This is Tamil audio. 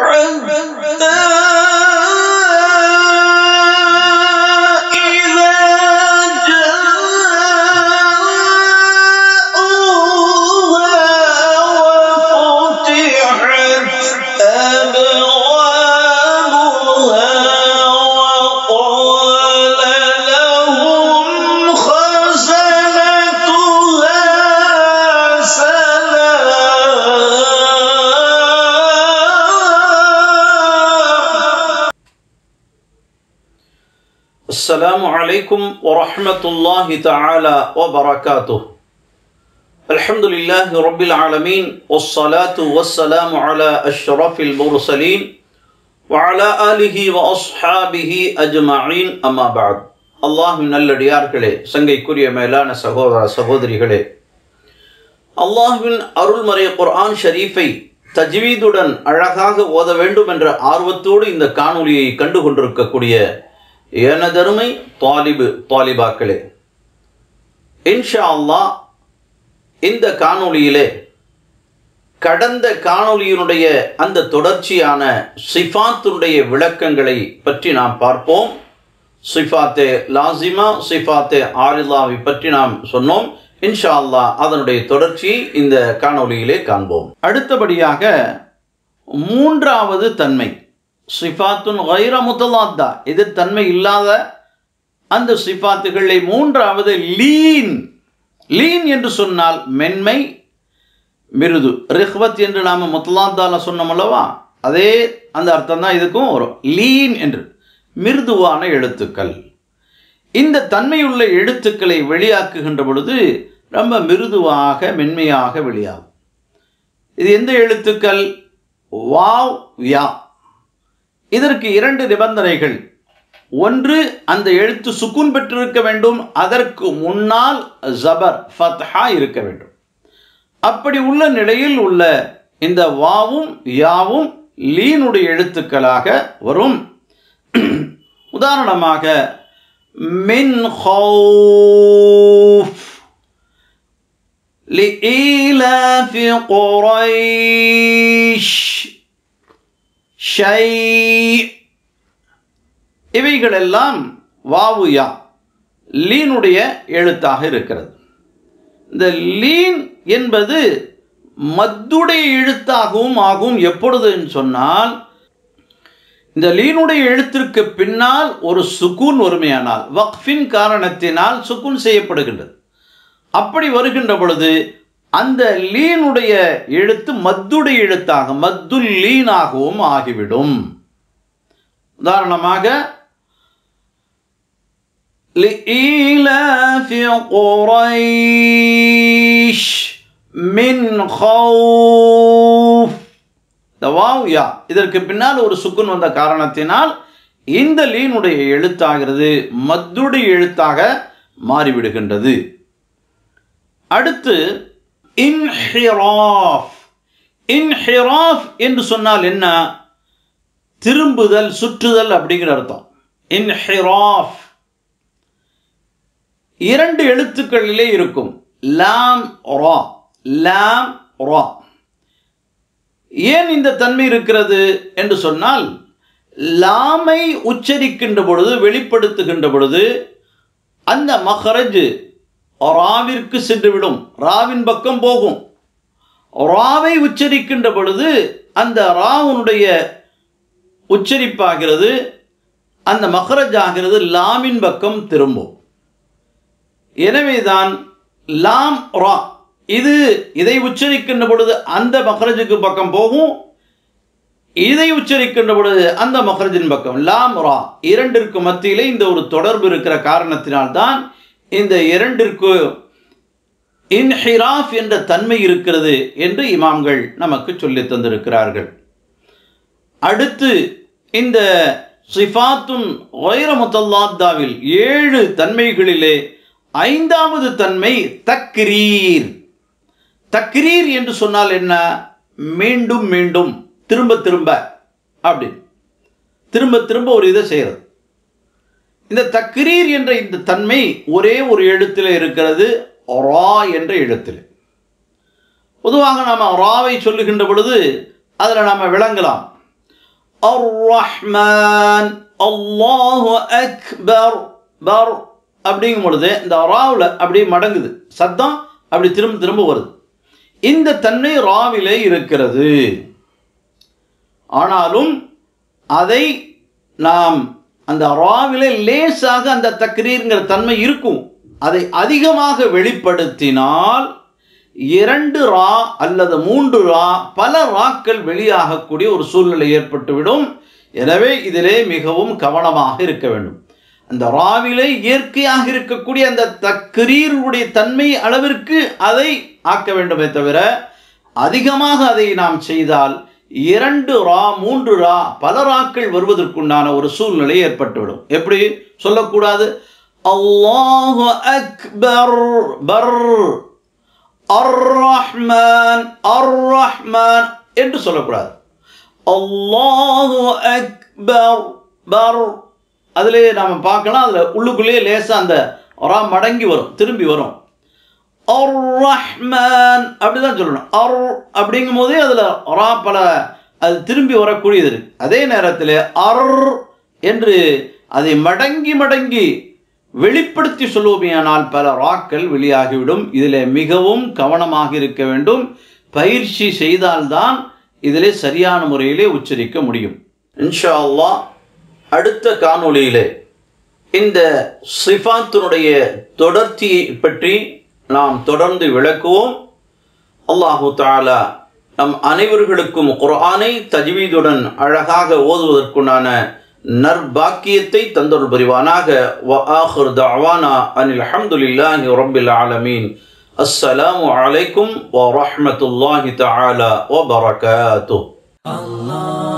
حتى إذا جاءوها وفتحت أبوابها وقال لهم خزنتها سلام السلام عليكم ورحمة الله تعالى وبركاته الحمد لله رب العالمين والصلاة والسلام على أشرف المرسلين وعلى آله وأصحابه أجمعين أما بعد அல்லாஹின் நல்லடியார்களே சங்கைக்குரிய மேலான சகோதர சகோதரிகளே அல்லாஹ்வின் அருள்மறை குர்ஆன் ஷரீஃபை தஜ்வீதுடன் அழகாக ஓத வேண்டும் என்ற ஆர்வத்தோடு இந்த காணொளியை கண்டு கொண்டிருக்கக்கூடிய எனதருமை தாலிபு தாலிபாக்களே இன்ஷா அல்லாஹ் இந்த காணொளியிலே கடந்த காணொளியினுடைய அந்த தொடர்ச்சியான சிஃபாத்துடைய விளக்கங்களை பற்றி நாம் பார்ப்போம் சிஃபாத்தே லாசிமா சிஃபாத்தே ஆரிலாவை பற்றி நாம் சொன்னோம் இன்ஷா அல்லாஹ் அதனுடைய தொடர்ச்சியை இந்த காணொளியிலே காண்போம் அடுத்தபடியாக மூன்றாவது தன்மை சிஃபாத்துன் வைர முதலாத்தா இது தன்மை இல்லாத அந்த சிஃபாத்துகளை மூன்றாவது லீன் லீன் என்று சொன்னால் மென்மை மிருது ரிஹ்வத் என்று நாம் முத்தலாத்தால சொன்னோம் அல்லவா அதே அந்த அர்த்தம் தான் இதுக்கும் வரும் லீன் என்று மிருதுவான எழுத்துக்கள் இந்த தன்மையுள்ள எழுத்துக்களை வெளியாக்குகின்ற பொழுது ரொம்ப மிருதுவாக மென்மையாக வெளியாகும் இது எந்த எழுத்துக்கள் வாவ் யா இதற்கு இரண்டு நிபந்தனைகள் ஒன்று அந்த எழுத்து சுக்குன் பெற்றிருக்க வேண்டும் அதற்கு முன்னால் ஜபர் ஃபத்ஹா இருக்க வேண்டும் அப்படி உள்ள நிலையில் உள்ள இந்த வாவும் யாவும் லீனுடைய எழுத்துக்களாக வரும் உதாரணமாக மின் ஹௌஃப் لإيلاف قريش شيء இவைகளெல்லாம் வாவு யா லீனுடைய எழுத்தாக இருக்கிறது இந்த லீன் என்பது மத்துடைய எழுத்தாகவும் ஆகும் எப்பொழுதுன்னு சொன்னால் இந்த லீனுடைய எழுத்திற்கு பின்னால் ஒரு சுக்கூன் ஒருமையானால் வக்ஃபின் காரணத்தினால் சுக்கூன் செய்யப்படுகின்றது அப்படி வருகின்ற பொழுது அந்த லீனுடைய எழுத்து மத்துடைய எழுத்தாக மத்துல் லீனாகவும் ஆகிவிடும் உதாரணமாக لإيلاف قريش من خوف இந்த வாவ் யா இதற்கு பின்னால் ஒரு சுக்குன் வந்த காரணத்தினால் இந்த லீனுடைய எழுத்தாகிறது மத்துடைய எழுத்தாக மாறிவிடுகின்றது அடுத்து இன்ஹிராஃப் இன்ஹிராஃப் என்று சொன்னால் என்ன திரும்புதல் சுற்றுதல் அப்படிங்கிற அர்த்தம் இன்ஹிராஃப் இரண்டு எழுத்துக்களிலே இருக்கும் லாம் ரா லாம் ரா ஏன் இந்த தன்மை இருக்கிறது என்று சொன்னால் லாமை உச்சரிக்கின்ற பொழுது வெளிப்படுத்துகின்ற பொழுது அந்த மஹரஜ் ராவிற்கு சென்றுவிடும் ராவின் பக்கம் போகும் ராவை உச்சரிக்கின்ற பொழுது அந்த ராவுனுடைய உச்சரிப்பாகிறது அந்த மஹரஜ் ஆகிறது லாமின் பக்கம் திரும்பும் எனவேதான் லாம் ரா இது இதை உச்சரிக்கின்ற பொழுது அந்த மஹரஜுக்கு பக்கம் போகும் இதை உச்சரிக்கின்ற பொழுது அந்த மஹரஜின் பக்கம் லாம் ரா இரண்டிற்கு மத்தியிலே இந்த ஒரு தொடர்பு இருக்கிற காரணத்தினால்தான் இந்த இரண்டிற்கு இன்ஹிராஃப் என்ற தன்மை இருக்கிறது என்று இமாம்கள் நமக்கு சொல்லித் தந்திருக்கிறார்கள் அடுத்து இந்த சிஃபாத்துன் ஒய்ரமுத்தல்லாத்தாவில் ஏழு தன்மைகளிலே ஐந்தாவது தன்மை தக்ரீர் தக்ரீர் என்று சொன்னால் என்ன மீண்டும் மீண்டும் திரும்ப திரும்ப அப்படி திரும்ப திரும்ப ஒரு இதை செய்கிறது இந்த தக்ரீர் என்ற இந்த தன்மை ஒரே ஒரு எழுத்தில் இருக்கிறது ரா என்ற எழுத்தில் பொதுவாக நாம் ராவை சொல்லுகின்ற பொழுது அதில் நாம் விளங்கலாம் அர் ரஹ்மான் அல்லாஹு அக்பர் பர் அப்படிங்கும் பொழுது இந்த ராவில் அப்படியே மடங்குது சத்தம் அப்படி திரும்ப திரும்ப வருது இந்த தன்மை ராவிலே இருக்கிறது ஆனாலும் அதை நாம் அந்த ராவிலே லேசாக அந்த தக்ரீர்ங்கிற தன்மை இருக்கும் அதை அதிகமாக வெளிப்படுத்தினால் இரண்டு ரா அல்லது மூன்று ரா பல ராக்கள் வெளியாகக்கூடிய ஒரு சூழ்நிலை ஏற்பட்டுவிடும் எனவே இதிலே மிகவும் கவனமாக இருக்க வேண்டும் அந்த ராவிலே இயற்கையாக இருக்கக்கூடிய அந்த தக்ரீருடைய தன்மை அளவிற்கு அதை ஆக்க வேண்டுமே தவிர அதிகமாக அதை நாம் செய்தால் இரண்டு ரா மூன்று ரா பல ராக்கள் வருவதற்குண்டான ஒரு சூழ்நிலை ஏற்பட்டுவிடும் எப்படி சொல்லக்கூடாது அல்லாஹு அக்பர் பர் அர் ரஹ்மான் அர் ரஹ்மான் என்று சொல்லக்கூடாது அல்லாஹு அக்பர் பர் அதிலே நாம் பார்க்கலாம் அதில் உள்ளுக்குள்ளேயே லேசாக அந்த ரா மடங்கி வரும் திரும்பி வரும் அர் ரஹ்மான் அப்படிதான் சொல்லணும் அர் அப்படிங்கும் போதே அதில் ரா பல அது திரும்பி வரக்கூடியது இருக்கு அதே நேரத்தில் அர் என்று அதை மடங்கி மடங்கி வெளிப்படுத்தி சொல்லுவோமேயானால் பல ராக்கள் வெளியாகிவிடும் இதில் மிகவும் கவனமாக இருக்க வேண்டும் பயிற்சி செய்தால்தான் இதிலே சரியான முறையிலே உச்சரிக்க முடியும் இன்ஷா அல்லாஹ் அடுத்த காணொளியிலே இந்த சிஃபாத்தினுடைய தொடர்ச்சியை பற்றி நாம் தொடர்ந்து விளக்குவோம் அல்லாஹு தாலா நம் அனைவர்களுக்கும் குர்ஆனை தஜ்வீதுடன் அழகாக ஓதுவதற்குண்டான நற்பாக்கியத்தை தந்தொரு புரிவானாக வ ஆஹிர் தஅவானா அனில் அல்ஹம்துலில்லாஹி ரப்பில் ஆலமீன் அஸ்ஸலாமு அலைக்கும் வ ரஹ்மத்துல்லாஹி தஆலா வ பரகாத்துஹு Allah